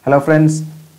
hello friends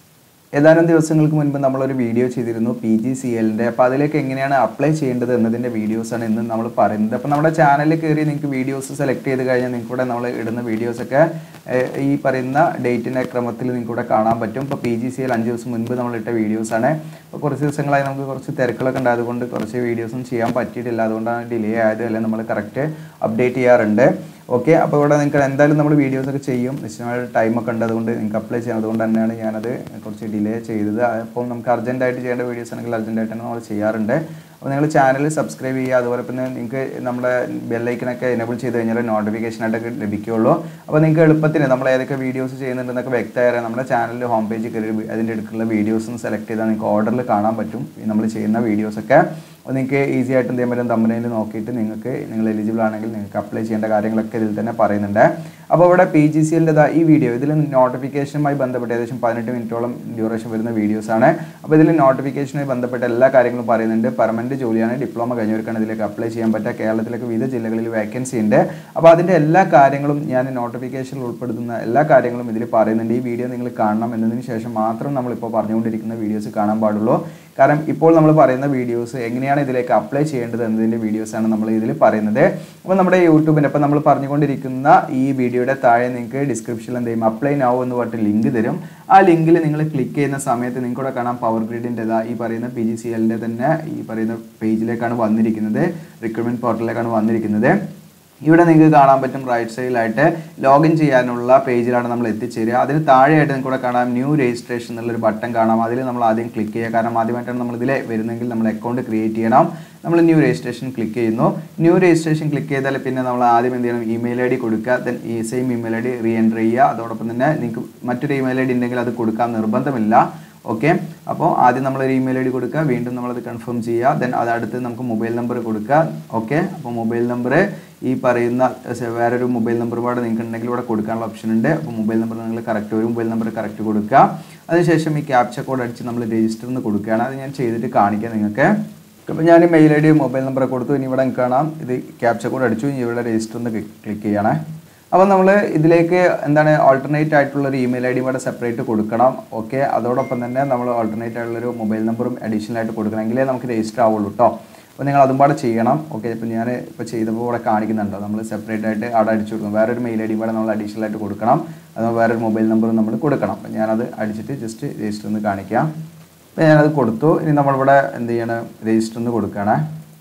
ഏതാനും ദിവസങ്ങൾക്ക് മുൻപ് നമ്മളൊരു വീഡിയോ ചെയ്തിരുന്നു പി ജി സി എല്ലിൻ്റെ അപ്പോൾ അതിലേക്ക് എങ്ങനെയാണ് അപ്ലൈ ചെയ്യേണ്ടത് എന്നതിൻ്റെ വീഡിയോസാണ് ഇന്ന് നമ്മൾ പറയുന്നത് അപ്പോൾ നമ്മുടെ ചാനലിൽ കയറി നിങ്ങൾക്ക് വീഡിയോസ് സെലക്ട് ചെയ്ത് കഴിഞ്ഞാൽ നിങ്ങൾക്ക് ഇവിടെ നമ്മൾ ഇടുന്ന വീഡിയോസൊക്കെ ഏഹ്, ഈ പറയുന്ന ഡേറ്റിൻ്റെ ക്രമത്തിൽ നിങ്ങൾക്ക് ഇവിടെ കാണാൻ പറ്റും ഇപ്പോൾ പി ജി സി എൽ അഞ്ച് ദിവസം മുൻപ് നമ്മൾ ഇട്ട വീഡിയോസാണ് അപ്പോൾ കുറച്ച് ദിവസങ്ങളായി നമുക്ക് കുറച്ച് തിരക്കുകളൊക്കെ ഉണ്ടായതുകൊണ്ട് കുറച്ച് വീഡിയോസും ചെയ്യാൻ പറ്റിയിട്ടില്ല അതുകൊണ്ടാണ് ഡിലേ ആയത് അല്ലെങ്കിൽ നമ്മൾ കറക്റ്റ് അപ്ഡേറ്റ് ചെയ്യാറുണ്ട് ഓക്കെ അപ്പോൾ ഇവിടെ നിങ്ങൾക്ക് എന്തായാലും നമ്മൾ വീഡിയോസ് ഒക്കെ ചെയ്യും നിശ്ചയമായ ടൈമൊക്കെ ഉണ്ട് അതുകൊണ്ട് നിങ്ങൾക്ക് അപ്ലൈ ചെയ്യണം അതുകൊണ്ട് തന്നെയാണ് ഞാനത് കുറച്ച് ഡിലേ ചെയ്തത് അപ്പം നമുക്ക് അർജൻറ്റായിട്ട് ചെയ്യേണ്ട വീഡിയോസ് ആണെങ്കിൽ അർജൻറ്റായിട്ട് തന്നെ നമ്മൾ ചെയ്യാറുണ്ട് അപ്പോൾ നിങ്ങൾ ചാനൽ സബ്സ്ക്രൈബ് ചെയ്യുക അതുപോലെ പിന്നെ നിങ്ങൾക്ക് നമ്മുടെ ബെല്ലൈക്കനൊക്കെ എനേബിൾ ചെയ്ത് കഴിഞ്ഞാൽ നോട്ടിഫിക്കേഷൻ ആയിട്ടൊക്കെ ലഭിക്കുകയുള്ളൂ അപ്പോൾ നിങ്ങൾക്ക് എളുപ്പത്തിന് നമ്മൾ ഏതൊക്കെ വീഡിയോസ് ചെയ്യുന്നുണ്ടെന്നൊക്കെ വ്യക്തമായാലും നമ്മുടെ ചാനലിൽ ഹോം പേജിൽ കയറി അതിൻ്റെ അടുക്കുള്ള വീഡിയോസും സെലക്ട് ചെയ്താൽ നിങ്ങൾക്ക് ഓർഡറിൽ കാണാൻ പറ്റും നമ്മൾ ചെയ്യുന്ന വീഡിയോസൊക്കെ അപ്പോൾ നിങ്ങൾക്ക് ഈസി ആയിട്ട് എന്ത് ചെയ്യാൻ പറ്റും തമ്പനയിൽ നോക്കിയിട്ട് നിങ്ങൾക്ക് നിങ്ങൾ എലിജിബിൾ ആണെങ്കിൽ നിങ്ങൾക്ക് അപ്ലൈ ചെയ്യേണ്ട കാര്യങ്ങളൊക്കെ ഇതിൽ തന്നെ പറയുന്നുണ്ട് അപ്പോൾ ഇവിടെ പി ജി സി എല്ലിൻ്റെ ഈ വീഡിയോ ഇതിൽ നോട്ടിഫിക്കേഷനുമായി ബന്ധപ്പെട്ട് ഏകദേശം പതിനെട്ട് മിനിറ്റോളം ഡ്യൂറേഷൻ വരുന്ന വീഡിയോസാണ് അപ്പോൾ ഇതിൽ നോട്ടിഫിക്കേഷനുമായി ബന്ധപ്പെട്ട എല്ലാ കാര്യങ്ങളും പറയുന്നുണ്ട് പെർമനൻറ്റ് ജോലിയാണ് ഡിപ്ലോമ കഴിഞ്ഞവർക്കാണ് ഇതിലേക്ക് അപ്ലൈ ചെയ്യാൻ പറ്റുക കേരളത്തിലേക്ക് വിവിധ ജില്ലകളിൽ വേക്കൻസി ഉണ്ട് അപ്പോൾ അതിൻ്റെ എല്ലാ കാര്യങ്ങളും ഞാൻ നോട്ടിഫിക്കേഷനിൽ ഉൾപ്പെടുത്തുന്ന എല്ലാ കാര്യങ്ങളും ഇതിൽ പറയുന്നുണ്ട് ഈ വീഡിയോ നിങ്ങൾ കാണണം എന്നതിന് ശേഷം മാത്രം നമ്മളിപ്പോൾ പറഞ്ഞുകൊണ്ടിരിക്കുന്ന വീഡിയോസ് കാണാൻ പാടുള്ളൂ കാരണം ഇപ്പോൾ നമ്മൾ പറയുന്ന വീഡിയോസ് എങ്ങനെയാണ് ഇതിലേക്ക് അപ്ലൈ ചെയ്യേണ്ടത് എന്നതിൻ്റെ വീഡിയോസാണ് നമ്മൾ ഇതിൽ പറയുന്നത് അപ്പോൾ നമ്മുടെ യൂട്യൂബിൻ്റെ അപ്പോൾ നമ്മൾ പറഞ്ഞുകൊണ്ടിരിക്കുന്ന ഈ വീഡിയോയുടെ താഴെ നിങ്ങൾക്ക് ഡിസ്ക്രിപ്ഷനിൽ എന്ത് ചെയ്യും അപ്ലൈ നൗ എന്ന് പറഞ്ഞിട്ട് ലിങ്ക് തരും ആ ലിങ്കിൽ നിങ്ങൾ ക്ലിക്ക് ചെയ്യുന്ന സമയത്ത് നിങ്ങൾക്ക് ഇവിടെ കാണാം പവർ ഗ്രിഡിൻ്റെതാ ഈ പറയുന്ന പി ജി സി എല്ലിൻ്റെ തന്നെ ഈ പറയുന്ന പേജിലേക്കാണ് വന്നിരിക്കുന്നത് റിക്രൂട്ട്മെൻറ്റ് പോർട്ടലിലേക്കാണ് വന്നിരിക്കുന്നത് ഇവിടെ നിങ്ങൾക്ക് കാണാൻ പറ്റും റൈറ്റ് സൈഡിലായിട്ട് ലോഗിൻ ചെയ്യാനുള്ള പേജിലാണ് നമ്മൾ എത്തിച്ചേരുക അതിന് താഴെയായിട്ട് നിങ്ങൾക്ക് ഇവിടെ കാണാം ന്യൂ രജിസ്ട്രേഷൻ എന്നുള്ളൊരു ബട്ടൺ കാണാം അതിൽ നമ്മൾ ആദ്യം ക്ലിക്ക് ചെയ്യുക കാരണം ആദ്യമായിട്ടാണ് നമ്മൾ ഇതിലെ വരുന്നെങ്കിൽ നമ്മൾ അക്കൗണ്ട് ക്രിയേറ്റ് ചെയ്യണം നമ്മൾ ന്യൂ രജിസ്ട്രേഷൻ ക്ലിക്ക് ചെയ്യുന്നു ന്യൂ രജിസ്ട്രേഷൻ ക്ലിക്ക് ചെയ്താൽ പിന്നെ നമ്മൾ ആദ്യം എന്ത് ചെയ്യണം ഇമെയിൽ ഐ ഡി കൊടുക്കുക ദെൻ ഈ same email I D re enter ചെയ്യുക അതോടൊപ്പം തന്നെ നിങ്ങൾക്ക് മറ്റൊരു ഇമെയിൽ ഐ ഡി ഉണ്ടെങ്കിൽ അത് കൊടുക്കാൻ നിർബന്ധമില്ല ഓക്കെ അപ്പോൾ ആദ്യം നമ്മളൊരു ഇമെയിൽ ഐ ഡി കൊടുക്കുക വീണ്ടും നമ്മളത് കൺഫേം ചെയ്യുക ദെൻ അത് അടുത്ത് നമുക്ക് മൊബൈൽ നമ്പർ കൊടുക്കുക ഓക്കെ അപ്പോൾ മൊബൈൽ നമ്പർ ഈ പറയുന്ന സ- വേറൊരു മൊബൈൽ നമ്പർ പാടെ നിങ്ങൾക്ക് ഉണ്ടെങ്കിൽ ഇവിടെ കൊടുക്കാനുള്ള ഓപ്ഷൻ ഉണ്ട് അപ്പോൾ മൊബൈൽ നമ്പർ നിങ്ങൾ കറക്റ്റ് ഒരു മൊബൈൽ നമ്പർ കറക്റ്റ് കൊടുക്കുക അതിനുശേഷം ഈ ക്യാപ്ച കോഡ് അടിച്ച് നമ്മൾ രജിസ്റ്റർ എന്ന് കൊടുക്കുകയാണ് അത് ഞാൻ ചെയ്തിട്ട് കാണിക്കാം നിങ്ങൾക്ക് അപ്പോൾ ഞാൻ mail I D mobile number കൊടുത്തു ഇനി ഇവിടെ കാണാം ഇത് ക്യാപ്ച കോഡ് അടിച്ചു ഇനി ഇവിടെ രജിസ്റ്റർ എന്ന് ക്ലിക്ക് ചെയ്യണേ അപ്പോൾ നമ്മൾ ഇതിലേക്ക് എന്താണ് ഓൾട്ടർനേറ്റ് ആയിട്ടുള്ള ഒരു ഇമെയിൽ ഐ ഡി ഇവിടെ സെപ്പറേറ്റ് കൊടുക്കണം ഓക്കെ അതോടൊപ്പം തന്നെ നമ്മൾ ഓൾട്ടർനേറ്റ് ആയിട്ടുള്ളൊരു മൊബൈൽ നമ്പറും അഡീഷണൽ ആയിട്ട് കൊടുക്കണമെങ്കിലേ നമുക്ക് രജിസ്റ്റർ ആവുള്ളൂ കേട്ടോ അപ്പോൾ നിങ്ങൾ അതും പാടെ ചെയ്യണം ഓക്കെ ഇപ്പോൾ ഞാൻ ഇപ്പോൾ ചെയ്തപ്പോൾ ഇവിടെ കാണിക്കുന്നുണ്ടോ നമ്മൾ സെപ്പറേറ്റ് ആയിട്ട് അവിടെ അടിച്ചു കൊടുക്കും വേറൊരു മെയിൽ ഐ ഡി കൂടെ നമ്മൾ അഡീഷണൽ ആയിട്ട് കൊടുക്കണം അത് വേറൊരു മൊബൈൽ നമ്പറും നമ്മൾ കൊടുക്കണം അപ്പോൾ ഞാനത് അടിച്ചിട്ട് ജസ്റ്റ് രജിസ്റ്റർ എന്ന് കാണിക്കാം അപ്പോൾ ഞാനത് കൊടുത്തു ഇനി നമ്മളിവിടെ എന്ത് ചെയ്യണം രജിസ്റ്റർ എന്ന് കൊടുക്കണേ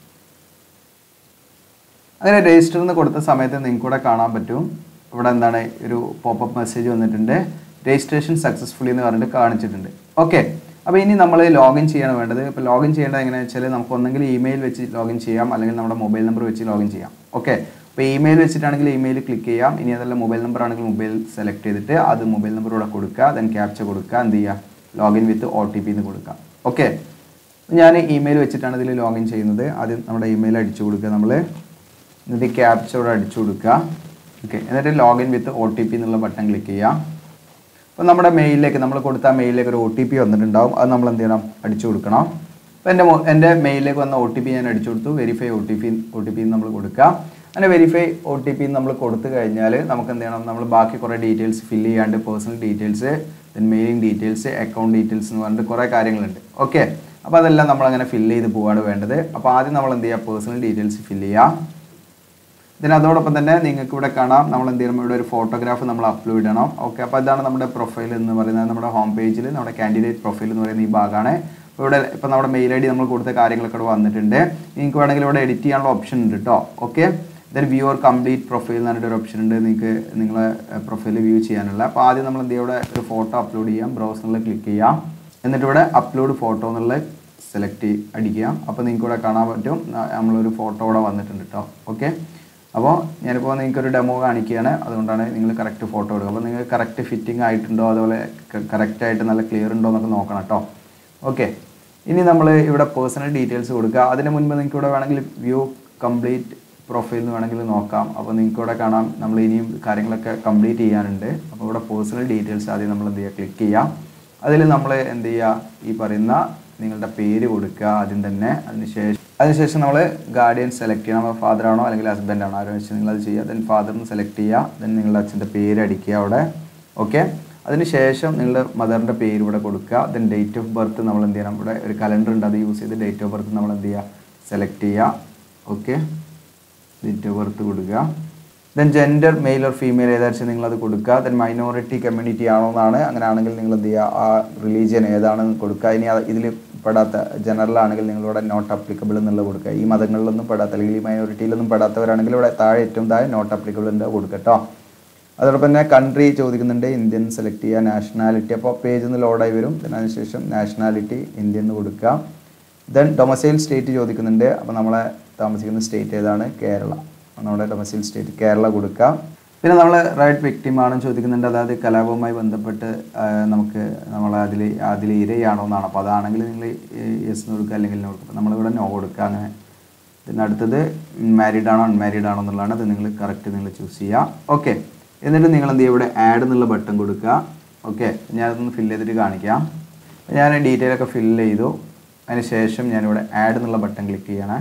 അങ്ങനെ രജിസ്റ്റർ എന്ന് കൊടുത്ത സമയത്ത് നിങ്ങൾക്ക് ഇവിടെ കാണാൻ പറ്റും ഇവിടെ എന്താണ് ഒരു പോപ്പപ്പ് മെസ്സേജ് വന്നിട്ടുണ്ട് രജിസ്ട്രേഷൻ സക്സസ്ഫുള്ളി എന്ന് പറഞ്ഞിട്ട് കാണിച്ചിട്ടുണ്ട് ഓക്കെ അപ്പോൾ ഇനി നമ്മൾ ലോഗിൻ ചെയ്യാണ് വേണ്ടത് ഇപ്പോൾ ലോഗിൻ ചെയ്യേണ്ടത് എങ്ങനെയാണെന്ന് വെച്ചാൽ നമുക്ക് ഒന്നെങ്കിൽ ഇമെയിൽ വെച്ച് ലോഗിൻ ചെയ്യാം അല്ലെങ്കിൽ നമ്മുടെ മൊബൈൽ നമ്പർ വെച്ച് ലോഗിൻ ചെയ്യാം ഓക്കെ അപ്പോൾ ഇമെയിൽ വെച്ചിട്ടാണെങ്കിൽ ഇമെയിൽ ക്ലിക്ക് ചെയ്യാം ഇനി അതല്ല മൊബൈൽ നമ്പർ ആണെങ്കിൽ മൊബൈൽ സെലക്ട് ചെയ്തിട്ട് അത് മൊബൈൽ നമ്പർ ഇവിടെ കൊടുക്കുക ദെൻ ക്യാപ്ച കൊടുക്കുക എന്ത് ചെയ്യുക login with O T P എന്ന് കൊടുക്കുക ഓക്കെ ഞാൻ ഇമെയിൽ വെച്ചിട്ടാണ് ഇതിൽ ലോഗിൻ ചെയ്യുന്നത് ആദ്യം നമ്മുടെ ഇമെയിൽ അടിച്ചു കൊടുക്കുക നമ്മൾ എന്നിട്ട് ക്യാപ്ച ഇവിടെ അടിച്ചു കൊടുക്കുക ഓക്കെ എന്നിട്ട് login with O T P എന്നുള്ള ബട്ടൺ ക്ലിക്ക് ചെയ്യുക അപ്പോൾ നമ്മുടെ മെയിലിലേക്ക് നമ്മൾ കൊടുത്ത ആ മെയിലിലേക്ക് ഒരു ഒ ടി പി വന്നിട്ടുണ്ടാവും അത് നമ്മൾ എന്ത് ചെയ്യണം അടിച്ചു കൊടുക്കണം അപ്പോൾ എൻ്റെ മൊ- എൻ്റെ മെയിലിലേക്ക് വന്ന ഒ ടി പി ഞാൻ അടിച്ചു കൊടുത്തു verify O T P O T P നമ്മൾ കൊടുക്കുക അങ്ങനെ വെരിഫൈ ഒ ടി പി നമ്മൾ കൊടുത്തു കഴിഞ്ഞാൽ നമുക്ക് എന്ത് ചെയ്യണം നമ്മൾ ബാക്കി കുറേ ഡീറ്റെയിൽസ് ഫില്ല് ചെയ്യാണ്ട് personal details then mailing details account details എന്ന് പറഞ്ഞിട്ട് കുറേ കാര്യങ്ങളുണ്ട് ഓക്കെ അപ്പോൾ അതെല്ലാം നമ്മൾ അങ്ങനെ ഫില്ല് ചെയ്ത് പോവാണ് വേണ്ടത് അപ്പോൾ ആദ്യം നമ്മൾ എന്ത് ചെയ്യുക പേഴ്സണൽ ഡീറ്റെയിൽസ് ഫില്ല് ചെയ്യുക ഇതിന് അതോടൊപ്പം തന്നെ നിങ്ങൾക്ക് ഇവിടെ കാണാം നമ്മൾ എന്ത് ചെയ്യണം ഇവിടെ ഒരു ഫോട്ടോഗ്രാഫ് നമ്മൾ അപ്ലോഡ് ചെയ്യണം ഓക്കെ അപ്പോൾ ഇതാണ് നമ്മുടെ പ്രൊഫൈൽ എന്ന് പറയുന്നത് നമ്മുടെ ഹോം പേജിൽ നമ്മുടെ കാൻഡിഡേറ്റ് പ്രൊഫൈൽ എന്ന് പറയുന്ന ഈ ഭാഗമാണ് അപ്പോൾ ഇവിടെ ഇപ്പോൾ നമ്മുടെ മെയിൽ ഐ ഡി നമ്മൾ കൊടുത്ത കാര്യങ്ങളൊക്കെ ഇവിടെ വന്നിട്ടുണ്ട് നിങ്ങൾക്ക് വേണമെങ്കിൽ ഇവിടെ എഡിറ്റ് ചെയ്യാനുള്ള ഓപ്ഷൻ ഉണ്ട് കേട്ടോ okay then view or complete profile എന്ന് പറഞ്ഞിട്ട് ഒരു ഓപ്ഷൻ ഉണ്ട് നിങ്ങൾക്ക് നിങ്ങളെ പ്രൊഫൈൽ വ്യൂ ചെയ്യാനുള്ള അപ്പോൾ ആദ്യം നമ്മൾ എന്ത് ചെയ്യുക ഇവിടെ ഒരു ഫോട്ടോ അപ്ലോഡ് ചെയ്യാം ബ്രൗസറിൽ ക്ലിക്ക് ചെയ്യാം എന്നിട്ട് ഇവിടെ അപ്ലോഡ് ഫോട്ടോ എന്നുള്ള സെലക്ട് അടിക്കുക അപ്പോൾ നിങ്ങൾക്ക് ഇവിടെ കാണാൻ പറ്റും ന- നമ്മളൊരു ഫോട്ടോ ഇവിടെ വന്നിട്ടുണ്ട് കേട്ടോ ഓക്കെ അപ്പോൾ ഞാനിപ്പോൾ നിങ്ങൾക്കൊരു ഡെമോ കാണിക്കുകയാണ് അതുകൊണ്ടാണ് നിങ്ങൾ കറക്റ്റ് ഫോട്ടോ എടുക്കുക അപ്പോൾ നിങ്ങൾ കറക്റ്റ് ഫിറ്റിംഗ് ആയിട്ടുണ്ടോ അതുപോലെ കറക്റ്റ് ആയിട്ട് നല്ല ക്ലിയർ ഉണ്ടോ എന്നൊക്കെ നോക്കണം കേട്ടോ ഓക്കെ ഇനി നമ്മൾ ഇവിടെ പേഴ്സണൽ ഡീറ്റെയിൽസ് കൊടുക്കുക അതിന് മുൻപ് നിങ്ങൾക്ക് ഇവിടെ വേണമെങ്കിൽ വ്യൂ കംപ്ലീറ്റ് പ്രൊഫൈൽ എന്ന് വേണമെങ്കിൽ നോക്കാം അപ്പോൾ നിങ്ങൾക്ക് ഇവിടെ കാണാം നമ്മൾ ഇനിയും കാര്യങ്ങളൊക്കെ കംപ്ലീറ്റ് ചെയ്യാനുണ്ട് അപ്പോൾ ഇവിടെ പേഴ്സണൽ ഡീറ്റെയിൽസ് ആദ്യം നമ്മൾ എന്ത് ചെയ്യുക ക്ലിക്ക് ചെയ്യാം അതിൽ നമ്മൾ എന്ത് ചെയ്യുക ഈ പറയുന്ന നിങ്ങളുടെ പേര് കൊടുക്കുക ആദ്യം തന്നെ അതിനുശേഷം അതിനുശേഷം നമ്മൾ ഗാർഡിയൻ സെലക്ട് ചെയ്യണം ഫാദർ ആണോ അല്ലെങ്കിൽ ഹസ്ബൻഡ് ആണോ ആരോ വെച്ച് നിങ്ങൾ അത് ചെയ്യുക ദെൻ ഫാദറിന് സെലക്ട് ചെയ്യുക ദെൻ നിങ്ങളുടെ അച്ഛൻ്റെ പേര് അടിക്കുക അവിടെ ഓക്കെ അതിനുശേഷം നിങ്ങളുടെ മദറിൻ്റെ പേര് ഇവിടെ കൊടുക്കുക ദെൻ ഡേറ്റ് ഓഫ് ബർത്ത് നമ്മൾ എന്ത് ചെയ്യണം ഇവിടെ ഒരു കലണ്ടർ ഉണ്ട് അത് യൂസ് ചെയ്ത് ഡേറ്റ് ഓഫ് ബർത്ത് നമ്മൾ എന്ത് ചെയ്യുക സെലക്ട് ചെയ്യുക ഓക്കെ ഡേറ്റ് ഓഫ് ബർത്ത് കൊടുക്കുക then gender male or female ഏതാണെന്ന് നിങ്ങളത് കൊടുക്കുക ദെൻ മൈനോറിറ്റി കമ്മ്യൂണിറ്റി ആണോ എന്നാണ് അങ്ങനെ ആണെങ്കിൽ നിങ്ങൾ എന്ത് ചെയ്യുക ആ റിലീജിയൻ ഏതാണെന്ന് കൊടുക്കുക ഇനി ഇതിൽ പെടാത്ത ജനറൽ ആണെങ്കിൽ നിങ്ങളിവിടെ നോട്ട് അപ്ലിക്കബിൾ എന്നുള്ളത് കൊടുക്കുക ഈ മതങ്ങളിലൊന്നും പെടാത്ത അല്ലെങ്കിൽ ഈ മൈനോറിറ്റിയിലൊന്നും പെടാത്തവരാണെങ്കിൽ ഇവിടെ താഴെ ഏറ്റവും താഴെ നോട്ട് അപ്ലിക്കബിൾ ഉണ്ട് കൊടുക്കുക കേട്ടോ അതോടൊപ്പം തന്നെ കൺട്രി ചോദിക്കുന്നുണ്ട് ഇന്ത്യൻ സെലക്ട് ചെയ്യുക നാഷണാലിറ്റി അപ്പോൾ പേജ് ഒന്ന് ലോഡായി വരും then അതിനുശേഷം നാഷണാലിറ്റി ഇന്ത്യൻ എന്ന് കൊടുക്കുക ദെൻ ഡൊമസൈൽ സ്റ്റേറ്റ് ചോദിക്കുന്നുണ്ട് അപ്പോൾ നമ്മളെ താമസിക്കുന്ന സ്റ്റേറ്റ് ഏതാണ് കേരള അപ്പോൾ നമ്മുടെ ഡൊമസൈൽ സ്റ്റേറ്റ് കേരള കൊടുക്കുക പിന്നെ നമ്മൾ റൈറ്റ് വിക്ടിം ആണെന്ന് ചോദിക്കുന്നുണ്ട് അതായത് കലാപവുമായി ബന്ധപ്പെട്ട് ആ, നമുക്ക് നമ്മൾ അതിൽ അതിൽ ഇരയാണോ എന്നാണ് അപ്പോൾ അതാണെങ്കിൽ നിങ്ങൾ യെസ് കൊടുക്കുക അല്ലെങ്കിൽ നോ കൊടുക്കുക നമ്മളിവിടെ നോ കൊടുക്കുക അങ്ങനെ പിന്നെ അടുത്തത് മാരീഡ് ആണോ അൺമാരീഡ് ആണോ എന്നുള്ളതാണ് അത് നിങ്ങൾ കറക്റ്റ് നിങ്ങൾ ചൂസ് ചെയ്യുക ഓക്കെ എന്നിട്ട് നിങ്ങൾ എന്ത് ചെയ്യുക ഇവിടെ ആഡ് എന്നുള്ള ബട്ടൺ കൊടുക്കുക ഓക്കെ ഞാനതൊന്ന് ഫില്ല് ചെയ്തിട്ട് കാണിക്കാം അപ്പോൾ ഞാൻ ഡീറ്റെയിൽ ഒക്കെ ഫില്ല് ചെയ്തു അതിന് ശേഷം ഞാനിവിടെ ആഡ് എന്നുള്ള ബട്ടൺ ക്ലിക്ക് ചെയ്യണേ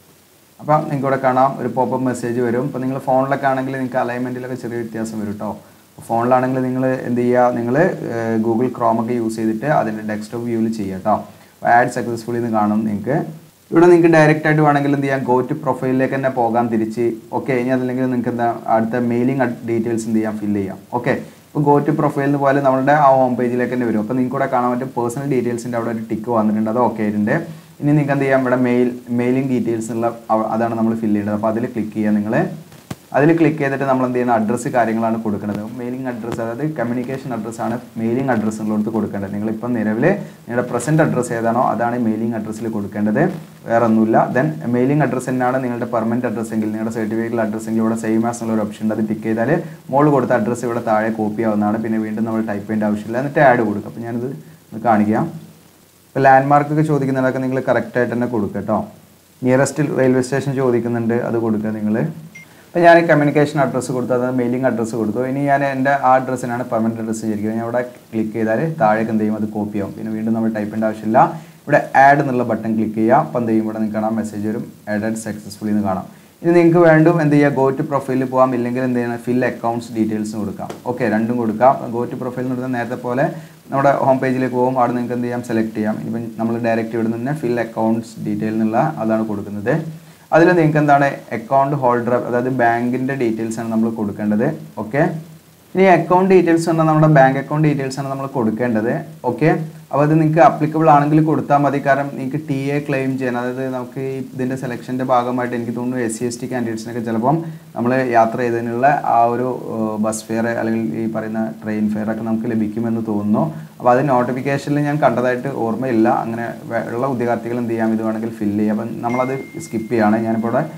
അപ്പം നിങ്ങൾക്ക് ഇവിടെ കാണാം ഒരു പോപ്പപ്പ് മെസ്സേജ് വരും ഇപ്പോൾ നിങ്ങൾ ഫോണിലൊക്കെ ആണെങ്കിൽ നിങ്ങൾക്ക് അലൈൻമെൻറ്റിലൊക്കെ ചെറിയ വ്യത്യാസം വരും കേട്ടോ ഫോണിലാണെങ്കിൽ നിങ്ങൾ എന്ത് ചെയ്യുക നിങ്ങൾ ഗൂഗിൾ ക്രോമൊക്കെ യൂസ് ചെയ്തിട്ട് അതിൻ്റെ ഡെസ്ക്ടോപ്പ് വ്യൂവിൽ ചെയ്യുക കേട്ടോ അപ്പോൾ ആഡ് സക്സസ്ഫുള്ളി എന്ന് കാണും നിങ്ങൾക്ക് ഇവിടെ നിങ്ങൾക്ക് ഡയറക്റ്റ് ആയിട്ട് വേണമെങ്കിൽ എന്ത് ചെയ്യാം ഗോ ടു പ്രൊഫൈലിലേക്ക് തന്നെ പോകാം തിരിച്ച് ഓക്കെ ഇനി അതല്ലെങ്കിൽ നിങ്ങൾക്ക് എന്താ അടുത്ത മെയിലിംഗ് ഡീറ്റെയിൽസ് എന്ത് ചെയ്യാം ഫില്ല് ചെയ്യാം ഓക്കെ ഇപ്പോൾ ഗോ ടു പ്രൊഫൈലിന് പോലെ നമ്മുടെ ആ ഹോം പേജിലേക്ക് തന്നെ വരും അപ്പോൾ നിങ്ങൾക്ക് ഇവിടെ കാണാൻ പറ്റും പേഴ്സണൽ ഡീറ്റെയിൽസിൻ്റെ അവിടെ ഒരു ടിക്ക് വന്നിട്ടുണ്ട് അത് ഓക്കെ ആയിട്ടുണ്ട് ഇനി നിങ്ങൾക്ക് എന്ത് ചെയ്യാം ഇവിടെ മെയിൽ മെയിലിംഗ് ഡീറ്റെയിൽസ് ഉള്ള അവ- അതാണ് നമ്മൾ ഫില്ല് ചെയ്യേണ്ടത് അപ്പോൾ അതിൽ ക്ലിക്ക് ചെയ്യുക നിങ്ങൾ അതിൽ ക്ലിക്ക് ചെയ്തിട്ട് നമ്മൾ എന്ത് ചെയ്യുന്ന അഡ്രസ്സ് കാര്യങ്ങളാണ് കൊടുക്കുന്നത് മെയിലിംഗ് അഡ്രസ്സ് അതായത് കമ്മ്യൂണിക്കേഷൻ അഡ്രസ്സാണ് മെയിലിംഗ് അഡ്രസ്സ് ഉള്ളിടത്ത് കൊടുക്കേണ്ടത് നിങ്ങളിപ്പം നിലവിൽ നിങ്ങളുടെ പ്രസൻറ്റ് അഡ്രസ്സ് ഏതാണോ അതാണ് മെയിലിംഗ് അഡ്രസ്സിൽ കൊടുക്കേണ്ടത് വേറെ ഒന്നുമില്ല ദെൻ മെയിലിംഗ് അഡ്രസ്സ് തന്നെയാണ് നിങ്ങളുടെ പെർമനൻറ്റ് അഡ്രസ്സ് എങ്കിൽ നിങ്ങളുടെ സർട്ടിഫിക്കറ്റ് അഡ്രസ്സ് എങ്കിൽ ഇവിടെ സെയിം ആസ് എന്നുള്ള ഒരു ഓപ്ഷൻ ഉണ്ട് അത് ടിക്ക് ചെയ്താൽ മുകളിൽ കൊടുത്ത അഡ്രസ്സ് ഇവിടെ താഴെ കോപ്പി ആവുന്നതാണ് പിന്നെ വീണ്ടും നമ്മൾ ടൈപ്പ് ചെയ്യേണ്ട ആവശ്യമില്ല എന്നിട്ട് ആഡ് കൊടുക്കും അപ്പോൾ ഞാനിത് ഒന്ന് കാണിക്കാം ഇപ്പോൾ ലാൻഡ് മാർക്കൊക്കെ ചോദിക്കുന്നതൊക്കെ നിങ്ങൾ കറക്റ്റായിട്ട് തന്നെ കൊടുക്കുക കേട്ടോ നിയറസ്റ്റ് റെയിൽവേ സ്റ്റേഷൻ ചോദിക്കുന്നുണ്ട് അത് കൊടുക്കുക നിങ്ങൾ അപ്പോൾ ഞാൻ കമ്മ്യൂണിക്കേഷൻ അഡ്രസ്സ് കൊടുത്തു അതായത് മെയിലിംഗ് അഡ്രസ്സ് കൊടുത്തു ഇനി ഞാൻ എൻ്റെ ആ അഡ്രസ്സിനാണ് പെർമനൻറ്റ് അഡ്രസ്സ് ചെയ്തിരിക്കുന്നത് ഞാൻ ഇവിടെ ക്ലിക്ക് ചെയ്താൽ താഴേക്ക് എന്ത് ചെയ്യും അത് കോപ്പി ആവും പിന്നെ വീണ്ടും നമ്മൾ ടൈപ്പ് ചെയ്യേണ്ട ആവശ്യമില്ല ഇവിടെ ആഡ് എന്നുള്ള ബട്ടൺ ക്ലിക്ക് ചെയ്യുക അപ്പോൾ എന്ത് ചെയ്യും ഇവിടെ നിങ്ങൾക്ക് കാണാം മെസ്സേജ് വരും ആഡഡ് സക്സസ്ഫുള്ളി എന്ന് കാണാം ഇനി നിങ്ങൾക്ക് വേണ്ടും എന്ത് ചെയ്യുക ഗോ ടു പ്രൊഫൈലിൽ പോകാം ഇല്ലെങ്കിൽ എന്ത് ചെയ്യണം ഫിൽ അക്കൗണ്ട്സ് ഡീറ്റെയിൽസ് കൊടുക്കാം ഓക്കെ രണ്ടും കൊടുക്കാം ഗോ ടു പ്രൊഫൈൽ എന്ന് പറഞ്ഞാൽ നേരത്തെ പോലെ നമ്മുടെ ഹോം പേജിലേക്ക് പോകും അവിടെ നിങ്ങൾക്ക് എന്ത് ചെയ്യാം സെലക്ട് ചെയ്യാം ഇപ്പം നമ്മൾ ഡയറക്റ്റ് ഇവിടെ നിന്ന് ഫിൽ അക്കൗണ്ട്സ് ഡീറ്റെയിൽ എന്നുള്ള അതാണ് കൊടുക്കുന്നത് അതിൽ നിങ്ങൾക്ക് എന്താണ് അക്കൗണ്ട് ഹോൾഡർ അതായത് ബാങ്കിൻ്റെ ഡീറ്റെയിൽസ് ആണ് നമ്മൾ കൊടുക്കേണ്ടത് ഓക്കെ ഇനി അക്കൗണ്ട് ഡീറ്റെയിൽസ് പറഞ്ഞാൽ നമ്മുടെ ബാങ്ക് അക്കൗണ്ട് ഡീറ്റെയിൽസ് ആണ് നമ്മൾ കൊടുക്കേണ്ടത് ഓക്കെ അപ്പോൾ അത് നിങ്ങൾക്ക് അപ്ലിക്കബിൾ ആണെങ്കിൽ കൊടുത്താൽ മതി കാരണം നിങ്ങൾക്ക് ടി എ ക്ലെയിം ചെയ്യാൻ അതായത് നമുക്ക് ഈ ഇതിൻ്റെ സെലക്ഷൻ്റെ ഭാഗമായിട്ട് എനിക്ക് തോന്നുന്നു എസ് സി എസ് ടി കാൻഡിഡേറ്റ്സിനൊക്കെ ചിലപ്പം നമ്മൾ യാത്ര ചെയ്തതിനുള്ള ആ ഒരു ബസ് ഫെയർ അല്ലെങ്കിൽ ഈ പറയുന്ന ട്രെയിൻ ഫെയർ ഒക്കെ നമുക്ക് ലഭിക്കുമെന്ന് തോന്നുന്നു അപ്പോൾ അത് നോട്ടിഫിക്കേഷനിൽ ഞാൻ കണ്ടതായിട്ട് ഓർമ്മയില്ല അങ്ങനെ വേ- ഉള്ള ഉദ്യോഗാർത്ഥികൾ എന്ത് ചെയ്യാം ഇത് വേണമെങ്കിൽ ഫില്ല് ചെയ്യാം അപ്പം നമ്മളത് സ്കിപ്പ് ചെയ്യാണ് ഞാനിപ്പോൾ ഇവിടെ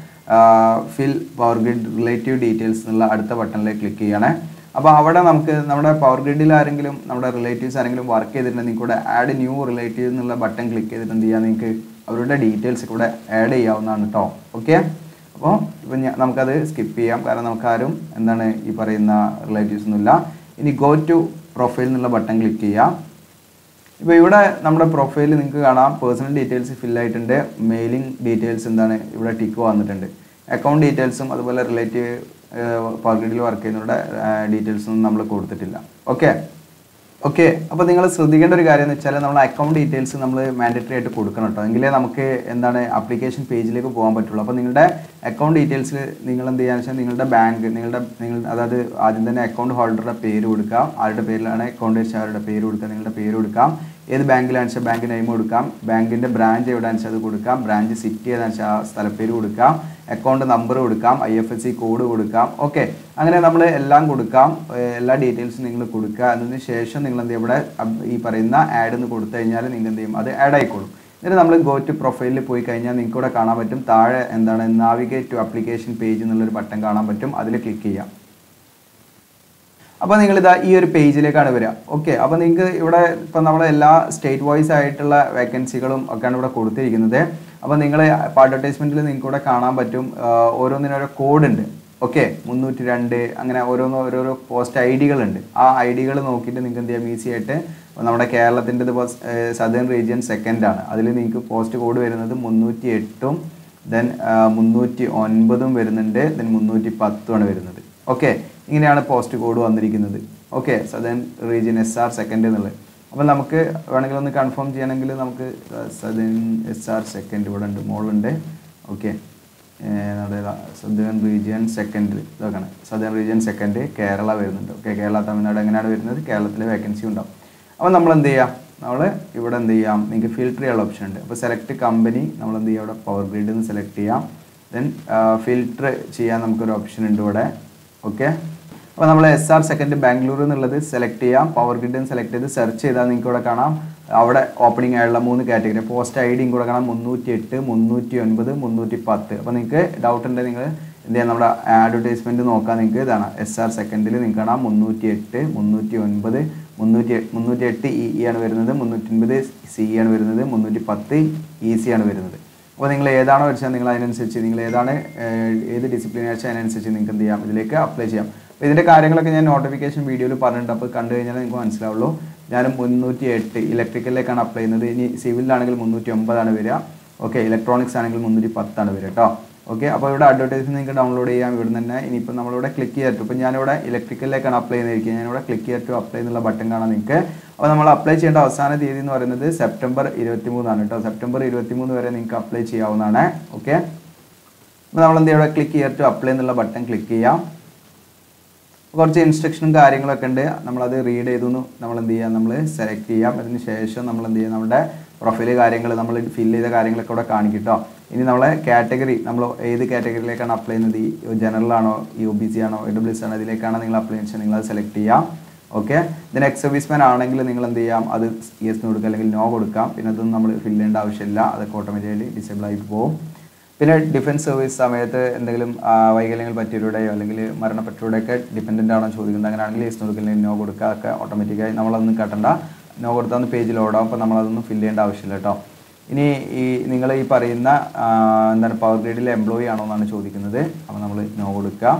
fill Power Grid relative details എന്നുള്ള അടുത്ത ബട്ടണിലേക്ക് ക്ലിക്ക് ചെയ്യണേ അപ്പോൾ അവിടെ നമുക്ക് നമ്മുടെ പവർ ഗ്രിഡിൽ ആരെങ്കിലും നമ്മുടെ റിലേറ്റീവ്സ് ആരെങ്കിലും വർക്ക് ചെയ്തിട്ടുണ്ടെങ്കിൽ നിങ്ങൾക്ക് ഇവിടെ ആഡ് ന്യൂ റിലേറ്റീവ് എന്നുള്ള ബട്ടൺ ക്ലിക്ക് ചെയ്തിട്ട് എന്ത് ചെയ്യാം നിങ്ങൾക്ക് അവരുടെ ഡീറ്റെയിൽസ് ഇവിടെ ആഡ് ചെയ്യാവുന്നതാണ് കേട്ടോ ഓക്കെ അപ്പോൾ ഇപ്പം ഞാൻ നമുക്കത് സ്കിപ്പ് ചെയ്യാം കാരണം നമുക്കാരും എന്താണ് ഈ പറയുന്ന റിലേറ്റീവ്സ് ഒന്നുമില്ല ഇനി ഗോ ടു പ്രൊഫൈൽ എന്നുള്ള ബട്ടൺ ക്ലിക്ക് ചെയ്യാം ഇപ്പോൾ ഇവിടെ നമ്മുടെ പ്രൊഫൈലിൽ നിങ്ങൾക്ക് കാണാം പേഴ്സണൽ ഡീറ്റെയിൽസ് ഫിൽ ആയിട്ടുണ്ട് മെയിലിംഗ് ഡീറ്റെയിൽസ് എന്താണ് ഇവിടെ ടിക്ക് വന്നിട്ടുണ്ട് അക്കൗണ്ട് ഡീറ്റെയിൽസും അതുപോലെ റിലേറ്റീവ് പർഗഡിൽ വർക്ക് ചെയ്യുന്നവരുടെ ഡീറ്റെയിൽസും നമ്മൾ കൊടുത്തിട്ടില്ല ഓക്കെ ഓക്കെ അപ്പോൾ നിങ്ങൾ ശ്രദ്ധിക്കേണ്ട ഒരു കാര്യം എന്ന് വെച്ചാൽ നമ്മൾ അക്കൗണ്ട് ഡീറ്റെയിൽസ് നമ്മൾ മാൻഡറ്ററി ആയിട്ട് കൊടുക്കണം കേട്ടോ എങ്കിലേ നമുക്ക് എന്താണ് ആപ്ലിക്കേഷൻ പേജിലേക്ക് പോകാൻ പറ്റുള്ളൂ അപ്പോൾ നിങ്ങളുടെ അക്കൗണ്ട് ഡീറ്റെയിൽസിൽ നിങ്ങൾ എന്ത് ചെയ്യാന്ന് വെച്ചാൽ നിങ്ങളുടെ ബാങ്ക് നിങ്ങളുടെ നിങ്ങൾ അതായത് ആദ്യം തന്നെ അക്കൗണ്ട് ഹോൾഡറുടെ പേര് കൊടുക്കാം ആരുടെ പേരിലാണ് അക്കൗണ്ട് വെച്ചാൽ അവരുടെ പേര് കൊടുക്കുക നിങ്ങളുടെ പേര് കൊടുക്കാം ഏത് ബാങ്കിലാണെന്ന് വെച്ചാൽ ബാങ്ക് നെയിം കൊടുക്കാം ബാങ്കിൻ്റെ ബ്രാഞ്ച് എവിടെയാണെന്ന് വെച്ചാൽ അത് കൊടുക്കാം ബ്രാഞ്ച് സിറ്റി ഏതാണെന്ന് വെച്ചാൽ ആ സ്ഥലപ്പേര് കൊടുക്കാം അക്കൗണ്ട് നമ്പർ കൊടുക്കാം I F S C code കൊടുക്കാം ഓക്കെ അങ്ങനെ നമ്മൾ എല്ലാം കൊടുക്കാം ഏഹ് എല്ലാ ഡീറ്റെയിൽസും നിങ്ങൾ കൊടുക്കുക അതിന് ശേഷം നിങ്ങൾ എന്ത് ചെയ്യും ഇവിടെ അബ് ഈ പറയുന്ന ആഡ് എന്ന് കൊടുത്തു കഴിഞ്ഞാൽ നിങ്ങൾ എന്ത് ചെയ്യും അത് ആഡ് ആയിക്കോളും എന്നിട്ട് നമ്മൾ ഗോ ടു പ്രൊഫൈലിൽ പോയി കഴിഞ്ഞാൽ നിങ്ങൾക്ക് ഇവിടെ കാണാൻ പറ്റും താഴെ എന്താണ് നാവിഗേറ്റ് ടു ആപ്ലിക്കേഷൻ പേജ് എന്നുള്ളൊരു ബട്ടൺ കാണാൻ പറ്റും അതിൽ ക്ലിക്ക് ചെയ്യാം അപ്പോൾ നിങ്ങൾ ഇതാ ഈ ഒരു പേജിലേക്കാണ് വരിക ഓക്കെ അപ്പോൾ നിങ്ങൾക്ക് ഇവിടെ ഇപ്പം നമ്മൾ എല്ലാ സ്റ്റേറ്റ് വൈസ് ആയിട്ടുള്ള വേക്കൻസികളും ഒക്കെയാണ് ഇവിടെ കൊടുത്തിരിക്കുന്നത് അപ്പോൾ നിങ്ങൾ അഡ്വർടൈസ്മെൻറ്റിൽ നിങ്ങൾക്ക് ഇവിടെ കാണാൻ പറ്റും ആഹ് ഓരോന്നിനും ഓരോ കോഡ് ഉണ്ട് ഓക്കെ മുന്നൂറ്റി രണ്ട് അങ്ങനെ ഓരോന്ന് ഓരോരോ പോസ്റ്റ് ഐ ഡികളുണ്ട് ആ ഐ ഡികൾ നോക്കിയിട്ട് നിങ്ങൾക്ക് എന്ത് ചെയ്യാം ഈസി ആയിട്ട് ഇപ്പൊ നമ്മുടെ കേരളത്തിൻ്റെ ഇതിപ്പോൾ സദേൺ റീജിയൻ സെക്കൻഡ് ആണ് അതിൽ നിങ്ങൾക്ക് പോസ്റ്റ് കോഡ് വരുന്നത് മുന്നൂറ്റി എട്ടും ദെൻ മുന്നൂറ്റി ഒൻപതും വരുന്നുണ്ട് ദെൻ മുന്നൂറ്റി പത്തുമാണ് വരുന്നത് ഓക്കെ ഇങ്ങനെയാണ് പോസ്റ്റ് കോഡ് വന്നിരിക്കുന്നത് okay southern region S R second എന്നുള്ളത് അപ്പോൾ നമുക്ക് വേണമെങ്കിൽ ഒന്ന് കൺഫേം ചെയ്യണമെങ്കിൽ നമുക്ക് സദേൺ എസ് ആർ സെക്കൻഡ് ഇവിടെ ഉണ്ട് മുകളിലുണ്ട് ഓക്കെ നമ്മുടെ സദേൺ റീജിയൻ സെക്കൻഡ് ഇതൊക്കെയാണ് സദേൺ റീജിയൻ സെക്കൻഡ് കേരള വരുന്നുണ്ട് ഓക്കെ കേരള തമിഴ്നാട് എങ്ങനെയാണ് വരുന്നത് കേരളത്തിൽ വേക്കൻസി ഉണ്ടാവും അപ്പോൾ നമ്മൾ എന്ത് ചെയ്യാം നമ്മൾ ഇവിടെ എന്ത് ചെയ്യാം നിങ്ങൾക്ക് ഫിൽറ്റർ ചെയ്യാനുള്ള ഓപ്ഷൻ ഉണ്ട് അപ്പോൾ സെലക്ട് കമ്പനി നമ്മൾ എന്ത് ചെയ്യുക ഇവിടെ പവർ ഗ്രിഡിൽ നിന്ന് സെലക്ട് ചെയ്യാം ദെൻ ഫിൽറ്റർ ചെയ്യാൻ നമുക്കൊരു ഓപ്ഷൻ ഉണ്ട് ഇവിടെ ഓക്കെ അപ്പോൾ നമ്മൾ എസ് ആർ സെക്കൻഡ് ബാംഗ്ലൂർ എന്നുള്ളത് സെലക്ട് ചെയ്യാം പവർ ഗ്രിഡ് സെലക്ട് ചെയ്ത് സെർച്ച് ചെയ്താൽ നിങ്ങൾക്ക് ഇവിടെ കാണാം അവിടെ ഓപ്പണിംഗ് ആയുള്ള മൂന്ന് കാറ്റഗറി പോസ്റ്റ് ഐ ഡിയും കൂടെ കാണാം മുന്നൂറ്റി എട്ട് മുന്നൂറ്റി ഒൻപത് മുന്നൂറ്റി പത്ത് അപ്പോൾ നിങ്ങൾക്ക് ഡൗട്ട് ഉണ്ടെങ്കിൽ നിങ്ങൾ എന്ത് ചെയ്യാം നമ്മുടെ അഡ്വർടൈസ്മെൻറ്റ് നോക്കാൻ നിങ്ങൾക്ക് ഇതാണ് എസ് ആർ സെക്കൻഡിൽ നിങ്ങൾക്ക് കാണാം മുന്നൂറ്റി എട്ട് മുന്നൂറ്റി ഒൻപത് മുന്നൂറ്റി മുന്നൂറ്റി എട്ട് ഇ ഇ ആണ് വരുന്നത് മുന്നൂറ്റി ഒൻപത് സി ആണ് വരുന്നത് മുന്നൂറ്റി പത്ത് ഇ സി ആണ് വരുന്നത് അപ്പോൾ നിങ്ങൾ ഏതാണോ വെച്ചാൽ നിങ്ങൾ അതിനനുസരിച്ച് നിങ്ങൾ ഏതാണ് ഏഹ്, ഏത് ഡിസിപ്ലിൻ വെച്ചാൽ അതിനനുസരിച്ച് നിങ്ങൾക്ക് എന്ത് ചെയ്യാം ഇതിലേക്ക് അപ്ലൈ ചെയ്യാം അപ്പോൾ ഇതിൻ്റെ കാര്യങ്ങളൊക്കെ ഞാൻ നോട്ടിഫിക്കേഷൻ വീഡിയോയിൽ പറഞ്ഞിട്ടുണ്ട് അപ്പോൾ കണ്ടു കഴിഞ്ഞാൽ നിങ്ങൾക്ക് മനസ്സിലാവുള്ളൂ ഞാൻ മുന്നൂറ്റി എട്ട് ഇലക്ട്രിക്കലിലേക്കാണ് അപ്ലൈ ചെയ്യുന്നത് ഇനി സിവിലിലാണെങ്കിൽ മുന്നൂറ്റി ഒമ്പതാണ് വരിക ഓക്കെ ഇലക്ട്രോണിക്സ് ആണെങ്കിൽ മുന്നൂറ്റി പത്താണ് വരിക കേട്ടോ ഓക്കെ അപ്പോൾ ഇവിടെ അഡ്വർടൈസ്മെന്റ് നിങ്ങൾക്ക് ഡൗൺലോഡ് ചെയ്യാം ഇവിടെ തന്നെ ഇനിയിപ്പോൾ നമ്മളിവിടെ ക്ലിക്ക് ചെയ്തിട്ട് ഇപ്പോൾ ഞാനിവിടെ ഇലക്ട്രിക്കലിലേക്കാണ് അപ്ലൈ ചെയ്തിരിക്കുന്നത് ഞാനിവിടെ ക്ലിക്ക് ചെയ്തിട്ട് അപ്ലൈ എന്നുള്ള ബട്ടൺ കാണാം നിങ്ങൾക്ക് അപ്പോൾ നമ്മൾ അപ്ലൈ ചെയ്യേണ്ട അവസാന തീയതി എന്ന് പറയുന്നത് സെപ്റ്റംബർ ഇരുപത്തി മൂന്നാണ് കേട്ടോ സെപ്റ്റംബർ ഇരുപത്തി മൂന്ന് വരെ നിങ്ങൾക്ക് അപ്ലൈ ചെയ്യാവുന്നതാണ് ഓക്കെ അപ്പോൾ നമ്മൾ എന്ത് ചെയ്യുക ഇവിടെ ക്ലിക്ക് ചെയ്തിട്ട് അപ്ലൈ എന്നുള്ള ബട്ടൺ ക്ലിക്ക് ചെയ്യാം കുറച്ച് ഇൻസ്ട്രക്ഷനും കാര്യങ്ങളൊക്കെ ഉണ്ട് നമ്മളത് റീഡ് ചെയ്തു നമ്മൾ എന്ത് ചെയ്യാം നമ്മൾ സെലക്ട് ചെയ്യാം അതിന് ശേഷം നമ്മൾ എന്ത് ചെയ്യാം നമ്മുടെ പ്രൊഫൈല് കാര്യങ്ങൾ നമ്മൾ ഫില്ല് ചെയ്ത കാര്യങ്ങളൊക്കെ ഇവിടെ കാണിക്കും കേട്ടോ ഇനി നമ്മളെ കാറ്റഗറി നമ്മൾ ഏത് കാറ്റഗറിയിലേക്കാണ് അപ്ലൈ ചെയ്യുന്നത് ഈ ജനറൽ ആണോ ഈ ഒ ബി സി ആണോ ഇ ഡബ്ല്യു എസ് ആണോ ഇതിലേക്കാണ് നിങ്ങൾ അപ്ലൈ ചെയ്യുന്നത് നിങ്ങൾ അത് സെലക്ട് ചെയ്യാം ഓക്കെ ഇതിന് എക്സ് സർവീസ്മാൻ ആണെങ്കിൽ നിങ്ങൾ എന്ത് ചെയ്യാം അത് യെസ് കൊടുക്കുക അല്ലെങ്കിൽ നോ കൊടുക്കാം പിന്നെ അതൊന്നും നമ്മൾ ഫില്ല് ചെയ്യേണ്ട ആവശ്യമില്ല അതൊക്കെ ഓട്ടോമാറ്റിക്കലി ഡിസേബിൾ ആയി പോകും പിന്നെ ഡിഫൻസ് സർവീസ് സമയത്ത് എന്തെങ്കിലും ആ, വൈകല്യങ്ങൾ പറ്റിയവരുടെയോ അല്ലെങ്കിൽ മരണപ്പെട്ടവരുടെയൊക്കെ ഡിപ്പെൻഡൻ്റ് ആണോ ചോദിക്കുന്നത് അങ്ങനെയാണെങ്കിൽ യെസ് കൊടുക്കില്ല നോ കൊടുക്കുക ഒക്കെ ഓട്ടോമാറ്റിക്കായി നമ്മളതൊന്നും കട്ടണ്ട നോ കൊടുത്താൽ പേജ് ലോഡാവും അപ്പോൾ നമ്മളതൊന്നും ഫില്ല് ചെയ്യേണ്ട ആവശ്യമില്ല കേട്ടോ ഇനി ഈ നിങ്ങൾ ഈ പറയുന്ന ആ, എന്താണ് പവർ ഗ്രേഡിലെ എംപ്ലോയി ആണോ എന്നാണ് ചോദിക്കുന്നത് അപ്പോൾ നമ്മൾ നോ കൊടുക്കുക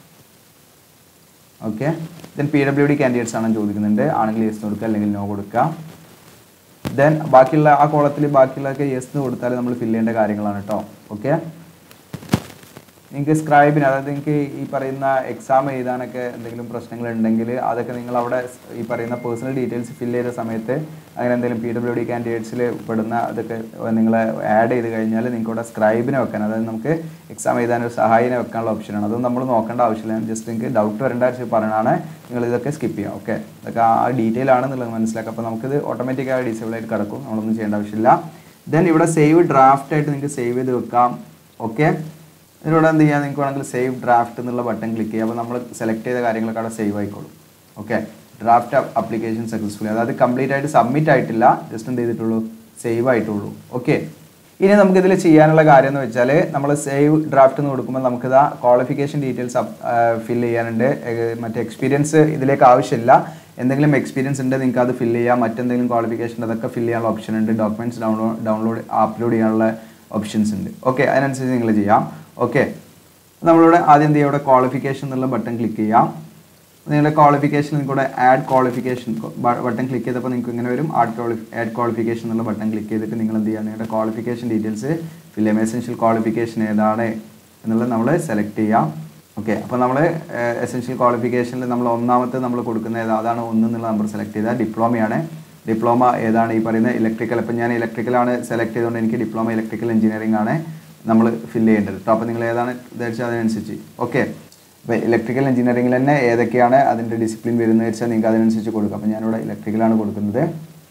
okay then P W D candidates ആണ് ചോദിക്കുന്നുണ്ട് ആണെങ്കിൽ യെസ് കൊടുക്കുക അല്ലെങ്കിൽ നോ കൊടുക്കുക ദെൻ ബാക്കിയുള്ള ആ കോളത്തിൽ ബാക്കിയുള്ളതൊക്കെ യെസ് എന്ന് കൊടുത്താൽ നമ്മൾ ഫില്ല് ചെയ്യേണ്ട കാര്യങ്ങളാണ് കേട്ടോ ഓക്കെ നിങ്ങൾക്ക് സ്ക്രൈബിന് അതായത് നിങ്ങൾക്ക് ഈ പറയുന്ന എക്സാം എഴുതാനൊക്കെ എന്തെങ്കിലും പ്രശ്നങ്ങൾ ഉണ്ടെങ്കിൽ അതൊക്കെ നിങ്ങൾ അവിടെ ഈ പറയുന്ന പേഴ്സണൽ ഡീറ്റെയിൽസ് ഫില്ല് ചെയ്ത സമയത്ത് അങ്ങനെ എന്തെങ്കിലും പി ഡബ്ല്യു ഡി കാൻഡിഡേറ്റ്സിൽ പെടുന്ന അതൊക്കെ നിങ്ങൾ ആഡ് ചെയ്ത് കഴിഞ്ഞാൽ നിങ്ങൾക്ക് ഇവിടെ സ്ക്രൈബിനെ വെക്കാൻ അതായത് നമുക്ക് എക്സാം എഴുതാൻ ഒരു സഹായിനെ വെക്കാനുള്ള ഓപ്ഷനാണ് അതൊന്നും നമ്മൾ നോക്കേണ്ട ആവശ്യമില്ല ജസ്റ്റ് നിങ്ങൾക്ക് ഡൗട്ട് വരേണ്ട ആവശ്യം പറയണതാണ് നിങ്ങൾ ഇതൊക്കെ സ്കിപ്പ് ചെയ്യാം ഓക്കെ ഇതൊക്കെ ആ ഡീറ്റെയിൽ ആണെന്നുള്ളത് മനസ്സിലാക്കുക അപ്പോൾ നമുക്കിത് ഓട്ടോമാറ്റിക്കായി ഡിസേബിൾ ആയിട്ട് കിടക്കും നമ്മളൊന്നും ചെയ്യേണ്ട ആവശ്യമില്ല ദെൻ ഇവിടെ സേവ് ഡ്രാഫ്റ്റ് ആയിട്ട് നിങ്ങൾക്ക് സേവ് ചെയ്ത് വെക്കാം ഓക്കെ ഇതിലൂടെ എന്ത് ചെയ്യാം നിങ്ങൾക്ക് വേണമെങ്കിൽ സേവ് ഡ്രാഫ്റ്റ് എന്നുള്ള ബട്ടൺ ക്ലിക്ക് ചെയ്യുക അപ്പോൾ നമ്മൾ സെലക്ട് ചെയ്ത കാര്യങ്ങളൊക്കെ അവിടെ സേവ് ആയിക്കോളും ഓക്കെ ഡ്രാഫ്റ്റ് അപ്ലിക്കേഷൻ സക്സസ്ഫുള്ളി അതായത് കംപ്ലീറ്റ് ആയിട്ട് സബ്മിറ്റ് ആയിട്ടില്ല ജസ്റ്റ് എന്ത് ചെയ്തിട്ടുള്ളൂ സേവ് ആയിട്ടുള്ളൂ ഓക്കെ ഇനി നമുക്ക് ഇതിൽ ചെയ്യാനുള്ള കാര്യം എന്ന് വെച്ചാൽ നമ്മൾ സേവ് ഡ്രാഫ്റ്റ് എന്ന് കൊടുക്കുമ്പോൾ നമുക്കിത് ക്വാളിഫിക്കേഷൻ ഡീറ്റെയിൽസ് ഫില്ല് ചെയ്യാനുണ്ട് ഏഹ് മറ്റേ എക്സ്പീരിയൻസ് ഇതിലേക്ക് ആവശ്യമില്ല എന്തെങ്കിലും എക്സ്പീരിയൻസ് ഉണ്ട് നിങ്ങൾക്ക് അത് ഫില്ല് ചെയ്യാം മറ്റെന്തെങ്കിലും ക്വാളിഫിക്കേഷൻ അതൊക്കെ ഫില്ല് ചെയ്യാനുള്ള ഓപ്ഷൻ ഉണ്ട് ഡോക്യുമെന്റ്സ് ഡൗൺലോഡ് ഡൗൺലോഡ് അപ്ലോഡ് ചെയ്യാനുള്ള ഓപ്ഷൻസ് ഉണ്ട് ഓക്കെ അതിനനുസരിച്ച് നിങ്ങൾ ചെയ്യാം ഓക്കെ നമ്മളിവിടെ ആദ്യം എന്ത് ചെയ്യുക ഇവിടെ ക്വാളിഫിക്കേഷൻ എന്നുള്ള ബട്ടൺ ക്ലിക്ക് ചെയ്യാം നിങ്ങളുടെ ക്വാളിഫിക്കേഷൻ കൂടെ ആഡ് ക്വാളിഫിക്കേഷൻ ബട്ടൺ ക്ലിക്ക് ചെയ്തപ്പോൾ നിങ്ങൾക്ക് ഇങ്ങനെ വരും ആഡ് ക്വാളി ആഡ് ക്വാളിഫിക്കേഷൻ എന്നുള്ള ബട്ടൺ ക്ലിക്ക് ചെയ്തിട്ട് നിങ്ങൾ എന്ത് ചെയ്യുക നിങ്ങളുടെ ക്വാളിഫിക്കേഷൻ ഡീറ്റെയിൽസ് ഫിൽ ചെയ്യാം എസെൻഷ്യൽ ക്വാളിഫിക്കേഷൻ ഏതാണ് എന്നുള്ളത് നമ്മൾ സെലക്ട് ചെയ്യാം ഓക്കെ അപ്പോൾ നമ്മൾ എസെൻഷ്യൽ ക്വാളിഫിക്കേഷനിൽ നമ്മൾ ഒന്നാമത്തെ നമ്മൾ കൊടുക്കുന്ന ഏതാ അതാണ് ഒന്ന് എന്നുള്ള നമ്പർ സെലക്ട് ചെയ്താൽ ഡിപ്ലോമയാണ് ഡിപ്ലോമ ഏതാണ് ഈ പറയുന്ന ഇലക്ട്രിക്കൽ അപ്പോൾ ഞാൻ ഇലക്ട്രിക്കലാണ് സെലക്ട് ചെയ്തുകൊണ്ട് എനിക്ക് ഡിപ്ലോമ ഇലക്ട്രിക്കൽ എഞ്ചിനീയറിംഗ് ആണ് നമ്മൾ ഫില്ല് ചെയ്യേണ്ടത് കേട്ടോ അപ്പോൾ നിങ്ങൾ ഏതാണ് ധരിച്ചാൽ അതിനനുസരിച്ച് ഓക്കെ അപ്പോൾ ഇലക്ട്രിക്കൽ എഞ്ചിനീയറിംഗിൽ തന്നെ ഏതൊക്കെയാണ് അതിൻ്റെ ഡിസിപ്ലിൻ വരുന്നത് വെച്ചാൽ നിങ്ങൾക്ക് അതിനനുസരിച്ച് കൊടുക്കാം അപ്പോൾ ഞാനിവിടെ ഇലക്ട്രിക്കലാണ് കൊടുക്കുന്നത്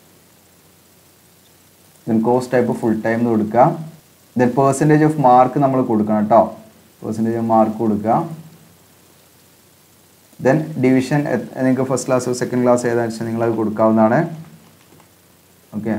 then course type full time എന്ന് കൊടുക്കുക ദെൻ പേഴ്സൻറ്റേജ് ഓഫ് മാർക്ക് നമ്മൾ കൊടുക്കണം കേട്ടോ പേഴ്സൻറ്റേജ് ഓഫ് മാർക്ക് കൊടുക്കുക ദെൻ ഡിവിഷൻ നിങ്ങൾക്ക് ഫസ്റ്റ് ക്ലാസ് സെക്കൻഡ് ക്ലാസ് ഏതാണെന്ന് വെച്ചാൽ നിങ്ങളത് കൊടുക്കാവുന്നതാണ് ഓക്കെ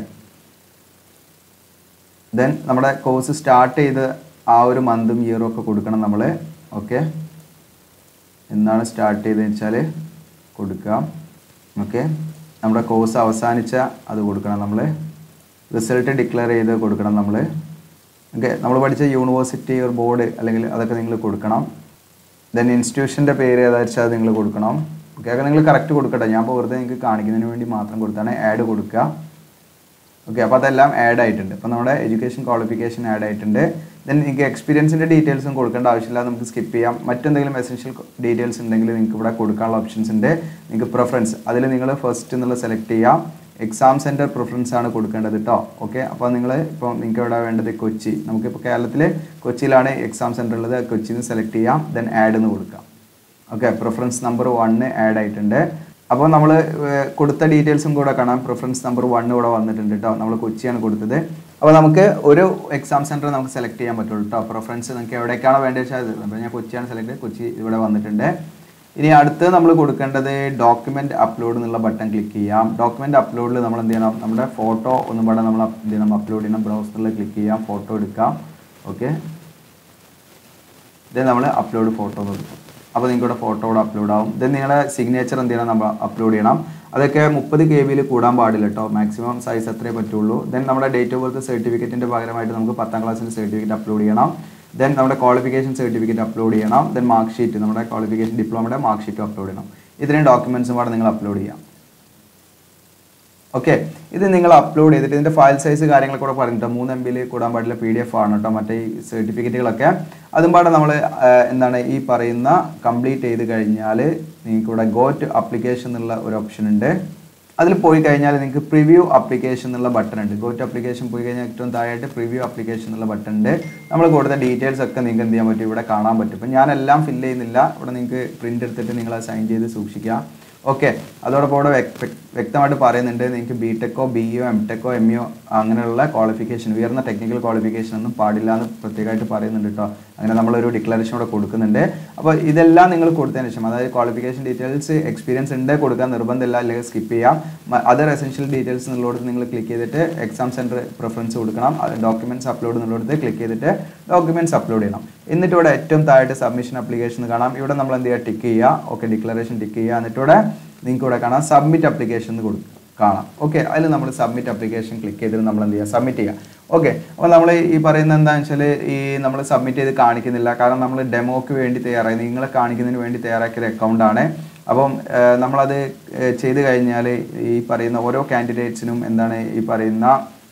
ദെൻ നമ്മുടെ കോഴ്സ് സ്റ്റാർട്ട് ചെയ്ത് ആ ഒരു മന്തും ഇയറും ഒക്കെ കൊടുക്കണം നമ്മൾ ഓക്കെ എന്നാണ് സ്റ്റാർട്ട് ചെയ്തതെന്ന് വെച്ചാൽ കൊടുക്കാം ഓക്കെ നമ്മുടെ കോഴ്സ് അവസാനിച്ച അത് കൊടുക്കണം നമ്മൾ റിസൾട്ട് ഡിക്ലെയർ ചെയ്ത് കൊടുക്കണം നമ്മൾ ഓക്കെ നമ്മൾ പഠിച്ച യൂണിവേഴ്സിറ്റി ഒരു ബോർഡ് അല്ലെങ്കിൽ അതൊക്കെ നിങ്ങൾ കൊടുക്കണം ദെൻ ഇൻസ്റ്റിറ്റ്യൂഷൻ്റെ പേര് ഏതാ വെച്ചാൽ അത് നിങ്ങൾ കൊടുക്കണം ഓക്കെ അതൊക്കെ നിങ്ങൾ കറക്റ്റ് കൊടുക്കട്ടെ ഞാൻ ഇപ്പോൾ വെറുതെ നിങ്ങൾക്ക് കാണിക്കുന്നതിന് വേണ്ടി മാത്രം കൊടുത്താണ് ആഡ് കൊടുക്കുക ഓക്കെ അപ്പോൾ അതെല്ലാം ആഡ് ആയിട്ടുണ്ട് അപ്പോൾ നമ്മുടെ എഡ്യൂക്കേഷൻ ക്വാളിഫിക്കേഷൻ ആഡ് ആയിട്ടുണ്ട് ദെൻ നിങ്ങൾക്ക് എക്സ്പീരിയൻസിൻ്റെ ഡീറ്റെയിൽസും കൊടുക്കേണ്ട ആവശ്യമില്ല നമുക്ക് സ്കിപ്പ് ചെയ്യാം മറ്റെന്തെങ്കിലും എസെൻഷ്യൽ ഡീറ്റെയിൽസ് ഉണ്ടെങ്കിൽ നിങ്ങൾക്ക് ഇവിടെ കൊടുക്കാനുള്ള ഓപ്ഷൻസ് ഉണ്ട് നിങ്ങൾക്ക് പ്രിഫറൻസ് അതിൽ നിങ്ങൾ ഫസ്റ്റ് എന്നുള്ള സെലക്ട് ചെയ്യാം എക്സാം സെൻറ്റർ പ്രിഫറൻസ് ആണ് കൊടുക്കേണ്ടത് കേട്ടോ ഓക്കെ അപ്പോൾ നിങ്ങൾ ഇപ്പോൾ നിങ്ങൾക്ക് ഇവിടെ വേണ്ടത് കൊച്ചി നമുക്കിപ്പോൾ കേരളത്തിൽ കൊച്ചിയിലാണ് എക്സാം സെൻറ്റർ ഉള്ളത് കൊച്ചിയിൽ നിന്ന് സെലക്ട് ചെയ്യാം ദെൻ ആഡ് എന്ന് കൊടുക്കാം okay preference number one add ആയിട്ടുണ്ട് അപ്പോൾ നമ്മൾ കൊടുത്ത ഡീറ്റെയിൽസും കൂടെ കാണാം പ്രിഫറൻസ് നമ്പർ വൺ ഇവിടെ വന്നിട്ടുണ്ട് കേട്ടോ നമ്മൾ കൊച്ചിയാണ് കൊടുത്തത് അപ്പോൾ നമുക്ക് ഒരു എക്സാം സെൻറ്റർ നമുക്ക് സെലക്ട് ചെയ്യാൻ പറ്റുള്ളൂ കേട്ടോ പ്രിഫറൻസ് നിങ്ങൾക്ക് എവിടേക്കാണോ വേണ്ടത് വെച്ചാൽ അപ്പോൾ ഞാൻ കൊച്ചിയാണ് സെലക്ട് ചെയ്തത് കൊച്ചി ഇവിടെ വന്നിട്ടുണ്ട് ഇനി അടുത്ത് നമ്മൾ കൊടുക്കേണ്ടത് ഡോക്യുമെന്റ് അപ്ലോഡ് എന്നുള്ള ബട്ടൺ ക്ലിക്ക് ചെയ്യാം ഡോക്യുമെന്റ് അപ്ലോഡിൽ നമ്മൾ എന്ത് ചെയ്യണം നമ്മുടെ ഫോട്ടോ ഒന്നും പാടെ നമ്മൾ എന്ത് ചെയ്യണം അപ്ലോഡ് ചെയ്യണം ബ്രൗസറിൽ ക്ലിക്ക് ചെയ്യാം ഫോട്ടോ എടുക്കാം ഓക്കെ ദെൻ നമ്മൾ അപ്ലോഡ് ഫോട്ടോ കൊടുക്കും അപ്പോൾ നിങ്ങളുടെ ഫോട്ടോ ഇവിടെ അപ്ലോഡ് ആവും ദെൻ നിങ്ങളുടെ സിഗ്നേച്ചർ എന്ത് ചെയ്യണം നമ്മൾ അപ്ലോഡ് ചെയ്യണം അതൊക്കെ മുപ്പത് കെ ബിയിൽ കൂടാൻ പാടില്ല കേട്ടോ മാക്സിമം സൈസ് അത്രേ പറ്റുള്ളൂ ദെൻ നമ്മുടെ ഡേറ്റ് ഓഫ് ബർത്ത് സർട്ടിഫിക്കറ്റിൻ്റെ പകരമായിട്ട് നമുക്ക് പത്താം ക്ലാസ്സിൻ്റെ സർട്ടിഫിക്കറ്റ് അപ്ലോഡ് ചെയ്യണം ദെൻ നമ്മുടെ ക്വാളിഫിക്കേഷൻ സർട്ടിഫിക്കറ്റ് അപ്ലോഡ് ചെയ്യണം ദെൻ മാർക്ക് ഷീറ്റ് നമ്മുടെ ക്വാളിഫിക്കേഷൻ ഡിപ്ലോമയുടെ മാർക്ക് ഷീറ്റ് അപ്ലോഡ് ചെയ്യണം ഇത്രയും ഡോക്യുമെൻസും കൂടെ നിങ്ങൾ അപ്ലോഡ് ചെയ്യാം ഓക്കെ ഇത് നിങ്ങൾ അപ്ലോഡ് ചെയ്തിട്ട് ഇതിൻ്റെ ഫയൽ സൈസ് കാര്യങ്ങളൊക്കെ കൂടെ പറഞ്ഞിട്ട് മൂന്ന് എം ബിയിൽ കൂടാൻ പാടില്ല പി ഡി എഫ് ആണ് കേട്ടോ മറ്റേ ഈ സർട്ടിഫിക്കറ്റുകളൊക്കെ അതും പാടെ നമ്മൾ എന്താണ് ഈ പറയുന്ന കംപ്ലീറ്റ് ചെയ്ത് കഴിഞ്ഞാൽ നിങ്ങൾക്ക് ഇവിടെ ഗോറ്റ് അപ്ലിക്കേഷൻ എന്നുള്ള ഒരു ഓപ്ഷൻ ഉണ്ട് അതിൽ പോയി കഴിഞ്ഞാൽ നിങ്ങൾക്ക് പ്രിവ്യൂ അപ്ലിക്കേഷൻ എന്നുള്ള ബട്ടൺ ഉണ്ട് ഗോറ്റ് അപ്ലിക്കേഷൻ പോയി കഴിഞ്ഞാൽ ഏറ്റവും താഴെയായിട്ട് പ്രിവ്യൂ അപ്ലിക്കേഷൻ എന്നുള്ള ബട്ടൺ ഉണ്ട് നമ്മൾ കൊടുത്ത ഡീറ്റെയിൽസ് ഒക്കെ നിങ്ങൾക്ക് എന്ത് ചെയ്യാൻ പറ്റും ഇവിടെ കാണാൻ പറ്റും ഇപ്പം ഞാനെല്ലാം ഫില്ല് ചെയ്യുന്നില്ല ഇവിടെ നിങ്ങൾക്ക് പ്രിൻ്റ് എടുത്തിട്ട് നിങ്ങൾ സൈൻ ചെയ്ത് സൂക്ഷിക്കാം ഓക്കെ അതോടൊപ്പം ഇവിടെ വ്യക്- വ്യക്- വ്യക്തമായിട്ട് പറയുന്നുണ്ട് നിങ്ങൾക്ക് ബി ടെക്കോ ബി ഇയോ എം ടെക്കോ എം ഇയോ അങ്ങനെയുള്ള ക്വാളിഫിക്കേഷൻ ഉയർന്ന ടെക്നിക്കൽ ക്വാളിഫിക്കേഷൻ ഒന്നും പാടില്ല എന്ന് പ്രത്യേകമായിട്ട് പറയുന്നുണ്ട് കേട്ടോ അങ്ങനെ നമ്മളൊരു ഡിക്ലറേഷൻ ഇവിടെ കൊടുക്കുന്നുണ്ട് അപ്പോൾ ഇതെല്ലാം നിങ്ങൾ കൊടുത്തതിന് ശേഷം അതായത് ക്വാളിഫിക്കേഷൻ ഡീറ്റെയിൽസ് എക്സ്പീരിയൻസ് ഉണ്ട് കൊടുക്കാൻ നിർബന്ധമില്ല അല്ലെങ്കിൽ സ്കിപ്പ് ചെയ്യാം അതർ എസെൻഷ്യൽ ഡീറ്റെയിൽസ് എന്നുള്ളടത്ത് നിങ്ങൾ ക്ലിക്ക് ചെയ്തിട്ട് എക്സാം സെൻറ്റർ പ്രിഫറൻസ് കൊടുക്കണം ഡോക്യുമെൻറ്റ്സ് അപ്ലോഡ് എന്നുള്ളടത്ത് ക്ലിക്ക് ചെയ്തിട്ട് ഡോക്യുമെൻറ്റ്സ് അപ്ലോഡ് ചെയ്യണം എന്നിട്ട് ഇവിടെ ഏറ്റവും താഴെ സബ്മിഷൻ അപ്ലിക്കേഷൻ കാണാം ഇവിടെ നമ്മൾ എന്ത് ചെയ്യുക ടിക്ക് ചെയ്യുക ഓക്കെ ഡിക്ലറേഷൻ ടിക്ക് ചെയ്യുക എന്നിട്ട് ഇവിടെ നിങ്ങൾക്ക് ഇവിടെ കാണാം സബ്മിറ്റ് അപ്ലിക്കേഷൻ എന്ന് കൊടുക്കും കാണാം ഓക്കെ അതിൽ നമ്മൾ സബ്മിറ്റ് അപ്ലിക്കേഷൻ ക്ലിക്ക് ചെയ്തിട്ട് നമ്മൾ എന്ത് ചെയ്യുക സബ്മിറ്റ് ചെയ്യുക ഓക്കെ അപ്പോൾ നമ്മൾ ഈ പറയുന്നത് എന്താണെന്ന് വെച്ചാൽ ഈ നമ്മൾ സബ്മിറ്റ് ചെയ്ത് കാണിക്കുന്നില്ല കാരണം നമ്മൾ ഡെമോക്ക് വേണ്ടി തയ്യാറായി നിങ്ങളെ കാണിക്കുന്നതിന് വേണ്ടി തയ്യാറാക്കിയ ഒരു അക്കൗണ്ടാണ് അപ്പം ഏഹ്, നമ്മളത് ഏഹ്, ചെയ്ത് കഴിഞ്ഞാൽ ഈ പറയുന്ന ഓരോ കാൻഡിഡേറ്റ്സിനും എന്താണ് ഈ പറയുന്ന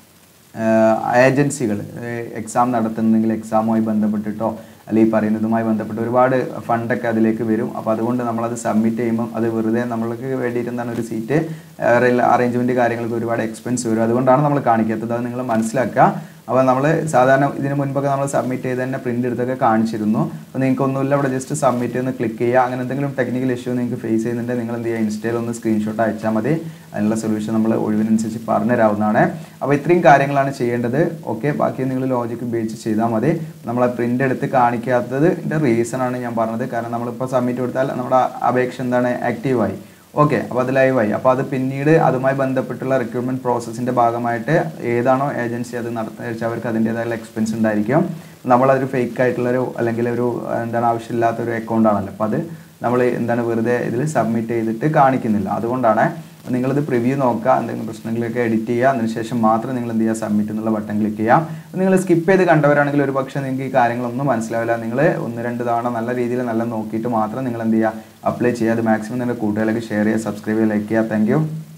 ഏജൻസികൾ എക്സാം നടത്തുന്നെങ്കിൽ എക്സാമുമായി ബന്ധപ്പെട്ടിട്ടോ അല്ലെങ്കിൽ ഈ പറയുന്നതുമായി ബന്ധപ്പെട്ട് ഒരുപാട് ഫണ്ടൊക്കെ അതിലേക്ക് വരും അപ്പോൾ അതുകൊണ്ട് നമ്മളത് സബ്മിറ്റ് ചെയ്യുമ്പോൾ അത് വെറുതെ നമ്മൾക്ക് വേണ്ടിയിട്ട് എന്താണ് ഒരു സീറ്റ് അറേഞ്ച്മെൻറ്റ് കാര്യങ്ങൾക്ക് ഒരുപാട് എക്സ്പെൻസ് വരും അതുകൊണ്ടാണ് നമ്മൾ കാണിക്കാത്തത് അത് നിങ്ങൾ മനസ്സിലാക്കുക അപ്പോൾ നമ്മൾ സാധാരണ ഇതിന് മുൻപൊക്കെ നമ്മൾ സബ്മിറ്റ് ചെയ്ത് തന്നെ പ്രിൻ്റ് എടുത്തൊക്കെ കാണിച്ചിരുന്നു അപ്പോൾ നിങ്ങൾക്ക് ഒന്നുമില്ല ഇവിടെ ജസ്റ്റ് സബ്മിറ്റ് ഒന്ന് ക്ലിക്ക് ചെയ്യുക അങ്ങനെ എന്തെങ്കിലും ടെക്നിക്കൽ ഇഷ്യൂ നിങ്ങൾക്ക് ഫേസ് ചെയ്യുന്നുണ്ടെങ്കിൽ നിങ്ങൾ എന്ത് ചെയ്യുക ഇൻസ്റ്റയിൽ ഒന്ന് സ്ക്രീൻഷോട്ട് അയച്ചാൽ മതി അതിനുള്ള സൊല്യൂഷൻ നമ്മൾ ഒഴിവിനനുസരിച്ച് പറഞ്ഞുതരാവുന്നതാണ് അപ്പോൾ ഇത്രയും കാര്യങ്ങളാണ് ചെയ്യേണ്ടത് ഓക്കെ ബാക്കി നിങ്ങൾ ലോജിക്ക് ഉപയോഗിച്ച് ചെയ്താൽ മതി നമ്മൾ പ്രിൻ്റ് എടുത്ത് കാണിക്കാത്തതിൻ്റെ റീസൺ ആണ് ഞാൻ പറഞ്ഞത് കാരണം നമ്മളിപ്പോൾ സബ്മിറ്റ് കൊടുത്താൽ നമ്മുടെ അപേക്ഷ എന്താണ് ആക്റ്റീവായി ഓക്കെ അപ്പോൾ അത് ലൈവായി അപ്പോൾ അത് പിന്നീട് അതുമായി ബന്ധപ്പെട്ടുള്ള റിക്രൂട്ട്മെൻറ്റ് പ്രോസസ്സിൻ്റെ ഭാഗമായിട്ട് ഏതാണോ ഏജൻസി അത് നടത്തുന്നത് വെച്ചാൽ അവർക്ക് അതിൻ്റേതായുള്ള എക്സ്പെൻസ് ഉണ്ടായിരിക്കും നമ്മളതൊരു ഫേക്ക് ആയിട്ടുള്ളൊരു അല്ലെങ്കിൽ ഒരു എന്താണ് ആവശ്യമില്ലാത്തൊരു അക്കൗണ്ട് ആണല്ലോ അപ്പോൾ അത് നമ്മൾ എന്താണ് വെറുതെ ഇതിൽ സബ്മിറ്റ് ചെയ്തിട്ട് കാണിക്കുന്നില്ല അതുകൊണ്ടാണ് നിങ്ങളിത് പ്രിവ്യൂ നോക്കുക എന്തെങ്കിലും പ്രശ്നങ്ങളൊക്കെ എഡിറ്റ് ചെയ്യുക അതിനുശേഷം മാത്രം നിങ്ങൾ എന്ത് ചെയ്യുക സബ്മിറ്റ് എന്നുള്ള ബട്ടൺ ക്ലിക്ക് ചെയ്യാം നിങ്ങൾ സ്കിപ്പ് ചെയ്ത് കണ്ടവരാണെങ്കിൽ ഒരു പക്ഷേ നിങ്ങൾക്ക് ഈ കാര്യങ്ങളൊന്നും മനസ്സിലാവില്ല നിങ്ങൾ ഒന്ന് രണ്ട് തവണ നല്ല രീതിയിൽ നല്ല നോക്കിയിട്ട് മാത്രം നിങ്ങൾ എന്ത് ചെയ്യുക അപ്ലൈ ചെയ്യുക അത് മാക്സിമം നിങ്ങളുടെ കൂട്ടുകാരിലേക്ക് ഷെയർ ചെയ്യുക സബ്സ്ക്രൈബ് ചെയ്യുക ലൈക്ക് ചെയ്യുക താങ്ക്